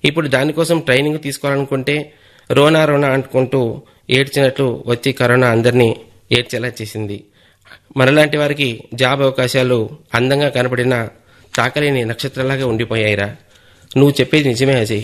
ఇప్పుడు దానికోసం ట్రైనింగ్ తీసుకోవాలనుకుంటే రోనా రోనా అనుకుంటూ ఏడ్చినట్లు వచ్చి కరోనా అందరినీ ఏడ్చేలా చేసింది మనలాంటి వారికి జాబ్ అవకాశాలు అందంగా కనపడిన తాకలేని నక్షత్రాలాగా ఉండిపోయాయిరా నువ్వు చెప్పేది నిజమే అజయ్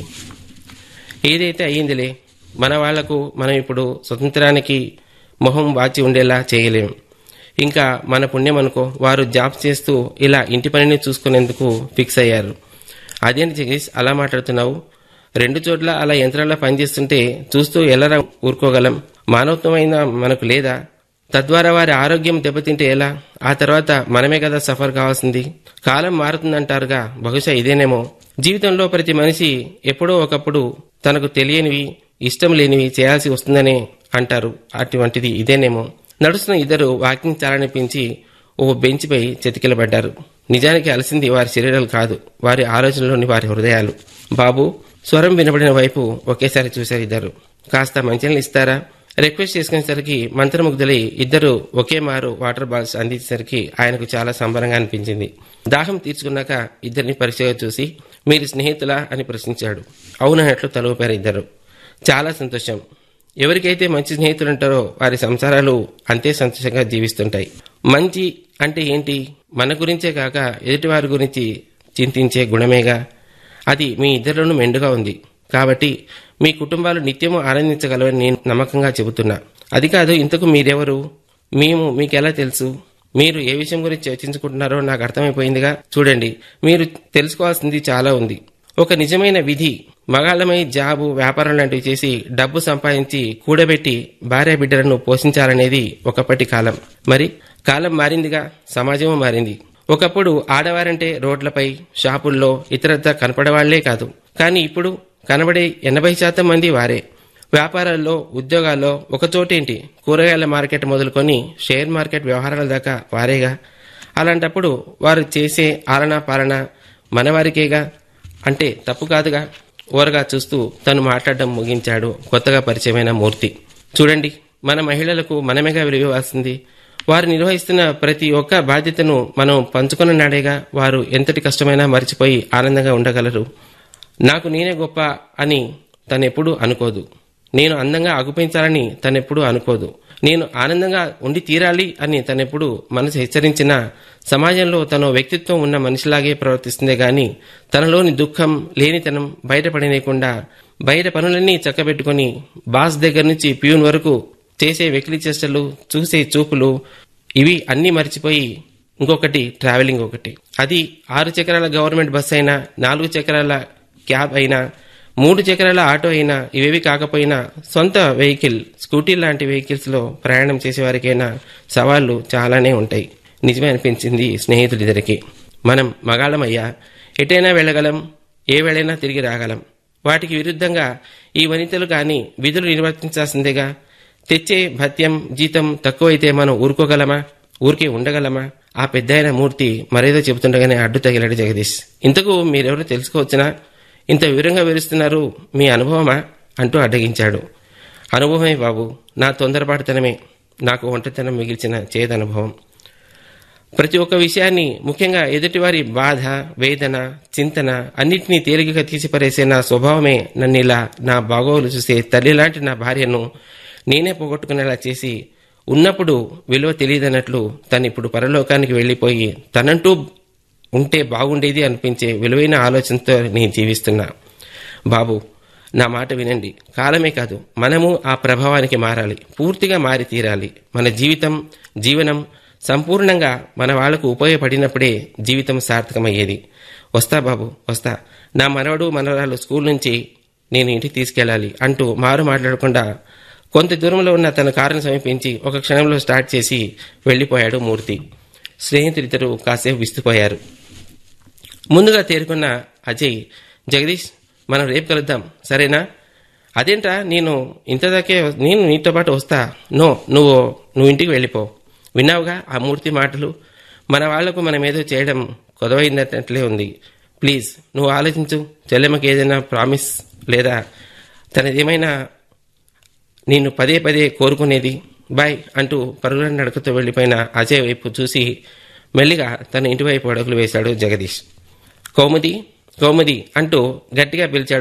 ఏదైతే అయ్యిందిలే మన వాళ్లకు మనం ఇప్పుడు స్వతంత్రానికి మొహం వాచి ఉండేలా చేయలేం ఇంకా మన పుణ్యం అనుకో వారు జాబ్ చేస్తూ ఇలా ఇంటి పనిని చూసుకునేందుకు ఫిక్స్ అయ్యారు అదేంటి జగదీష్ అలా మాట్లాడుతున్నావు రెండు చోట్ల అలా యంత్రాల్లో పనిచేస్తుంటే చూస్తూ ఎలా ఊరుకోగలం మానవత్వమైన మనకు లేదా తద్వారా వారి ఆరోగ్యం దెబ్బతింటే ఎలా ఆ తర్వాత మనమే కదా సఫర్ కావాల్సింది కాలం మారుతుందంటారుగా బహుశా ఇదేనేమో జీవితంలో ప్రతి మనిషి ఎప్పుడో ఒకప్పుడు తనకు తెలియనివి ఇష్టం లేనివి చేయాల్సి వస్తుందనే అంటారు అటువంటిది ఇదేనేమో నడుస్తున్న ఇద్దరు వాకింగ్ చాలనిపించి ఓ బెంచ్పై చెతికిలబడ్డారు నిజానికి అలసింది వారి శరీరాలు కాదు వారి ఆలోచనలోని వారి హృదయాలు బాబు స్వరం వినబడిన వైపు ఒకేసారి చూశారు ఇద్దరు కాస్త మంచినీళ్ళు ఇస్తారా రిక్వెస్ట్ చేసుకునేసరికి మంత్రముగ్ధులై ఇద్దరు ఒకే మారు వాటర్ బాల్స్ అందించేసరికి ఆయనకు చాలా సంబరంగా అనిపించింది దాహం తీర్చుకున్నాక ఇద్దరిని పరిచయం చూసి మీరు స్నేహితులా అని ప్రశ్నించాడు అవునన్నట్లు తలూపారు ఇద్దరు చాలా సంతోషం ఎవరికైతే మంచి స్నేహితులు ఉంటారో వారి సంసారాలు అంతే సంతోషంగా జీవిస్తుంటాయి మంచి అంటే ఏంటి మన గురించే కాక ఎదుటివారి గురించి చింతించే గుణమేగా అది మీ ఇద్దరిలోనూ మెండుగా ఉంది కాబట్టి మీ కుటుంబాలు నిత్యము ఆనందించగలవని నేను నమ్మకంగా చెబుతున్నా అది కాదు ఇంతకు మీరెవరు మేము మీకెలా తెలుసు మీరు ఏ విషయం గురించి చర్చించుకుంటున్నారో నాకు అర్థమైపోయిందిగా చూడండి మీరు తెలుసుకోవాల్సింది చాలా ఉంది ఒక నిజమైన విధి మగాళ్ళమై జాబు వ్యాపారం లాంటివి చేసి డబ్బు సంపాదించి కూడబెట్టి భార్య బిడ్డలను పోషించాలనేది ఒకప్పటి కాలం మరి కాలం మారిందిగా సమాజము మారింది ఒకప్పుడు ఆడవారంటే రోడ్లపై షాపుల్లో ఇతరత్ర కనపడేవాళ్లే కాదు కానీ ఇప్పుడు కనబడే ఎనభై శాతం మంది వారే వ్యాపారాల్లో ఉద్యోగాల్లో ఒకచోటేంటి కూరగాయల మార్కెట్ మొదలుకొని షేర్ మార్కెట్ వ్యవహారాల దాకా వారేగా అలాంటప్పుడు వారు చేసే ఆలనా పాలన మనవారికేగా అంటే తప్పు కాదుగా ఓరగా చూస్తూ తను మాట్లాడడం ముగించాడు కొత్తగా పరిచయమైన మూర్తి చూడండి మన మహిళలకు మనమేగా విలువాల్సింది వారు నిర్వహిస్తున్న ప్రతి ఒక్క బాధ్యతను మనం పంచుకున్న నాడేగా వారు ఎంతటి కష్టమైనా మర్చిపోయి ఆనందంగా ఉండగలరు నాకు నేనే గొప్ప అని తనెప్పుడూ అనుకోదు నేను అందంగా అగుపించాలని తనెప్పుడూ అనుకోదు నేను ఆనందంగా ఉండి తీరాలి అని తనెప్పుడు మనసు హెచ్చరించినా సమాజంలో తన వ్యక్తిత్వం ఉన్న మనిషిలాగే ప్రవర్తిస్తుందే గాని తనలోని దుఃఖం లేనితనం బయటపడనీయకుండా బయట పనులన్నీ చక్కబెట్టుకుని బాస్ దగ్గర నుంచి ప్యూన్ వరకు చేసే వెకిలి చేష్టలు చూసే చూపులు ఇవి అన్నీ మర్చిపోయి ఇంకొకటి ట్రావెలింగ్ ఒకటి అది ఆరు చక్రాల గవర్నమెంట్ బస్ అయినా నాలుగు చక్రాల క్యాబ్ అయినా మూడు చక్రాల ఆటో అయినా ఇవేవి కాకపోయినా సొంత వెహికల్ స్కూటీ లాంటి వెహికల్స్ లో ప్రయాణం చేసేవారికైనా సవాళ్లు చాలానే ఉంటాయి నిజమే అనిపించింది స్నేహితులిద్దరికి మనం మగాళమయ్యా ఎటైనా వెళ్ళగలం ఏ వేళైనా తిరిగి రాగలం వాటికి విరుద్ధంగా ఈ వనితలు కాని విధులు నిర్వర్తించాల్సిందేగా తెచ్చే భత్యం జీతం తక్కువైతే మనం ఊరుకోగలమా ఊరికే ఉండగలమా ఆ పెద్ద మూర్తి మరేదో చెబుతుండగానే అడ్డు తగిలాడు జగదీష్ ఇంతకు మీరెవరో తెలుసుకోవచ్చునా ఇంత వివరంగా వివరిస్తున్నారు మీ అనుభవమా అంటూ అడ్డగించాడు అనుభవమే బాబు నా తొందరపాటుతనమే నాకు ఒంటరితనం మిగిల్చిన చేదనుభవం ప్రతి ఒక్క విషయాన్ని ముఖ్యంగా ఎదుటివారి బాధ వేదన చింతన అన్నిటినీ తేలికగా తీసిపరేసే నా స్వభావమే నన్ను ఇలా నా బాగోలు చూసే తల్లి లాంటి నా భార్యను నేనే పోగొట్టుకునేలా చేసి ఉన్నప్పుడు విలువ తెలియదన్నట్లు తను ఇప్పుడు పరలోకానికి వెళ్ళిపోయి తనంటూ ఉంటే బాగుండేది అనిపించే విలువైన ఆలోచనతో నేను జీవిస్తున్నా బాబు నా మాట వినండి కాలమే కాదు మనము ఆ ప్రభావానికి మారాలి పూర్తిగా మారి తీరాలి మన జీవితం జీవనం సంపూర్ణంగా మన వాళ్లకు ఉపయోగపడినప్పుడే జీవితం సార్థకమయ్యేది వస్తా బాబు వస్తా నా మనవడు మనవరాలు స్కూల్ నుంచి నేను ఇంటికి తీసుకెళ్ళాలి అంటూ మారు మాట్లాడకుండా కొంత దూరంలో ఉన్న తన కారును సమీపించి ఒక క్షణంలో స్టార్ట్ చేసి వెళ్లిపోయాడు మూర్తి స్నేహితులిద్దరూ కాసేపు విస్తుపోయారు ముందుగా తేరుకున్న అజయ్ జగదీష్ మనం రేపు కలుద్దాం సరేనా అదేంట్రా నేను ఇంతదాకే నేను నీతో పాటు వస్తా నో నువ్వు నువ్వు ఇంటికి వెళ్ళిపో విన్నావుగా ఆ మూర్తి మాటలు మన వాళ్లకు మనం ఏదో చేయడం కొదవైనట్లే ఉంది ప్లీజ్ నువ్వు ఆలోచించు చెల్లెమ్మకి ఏదైనా ప్రామిస్ లేదా తనదేమైనా నేను పదే పదే కోరుకునేది బాయ్ అంటూ పరుగుల నడకతో వెళ్లిపోయిన అజయ్ వైపు చూసి మెల్లిగా తన ఇంటి వైపు అడుగులు వేశాడు జగదీష్ కౌముది కౌముది అంటూ గట్టిగా పిలిచాడు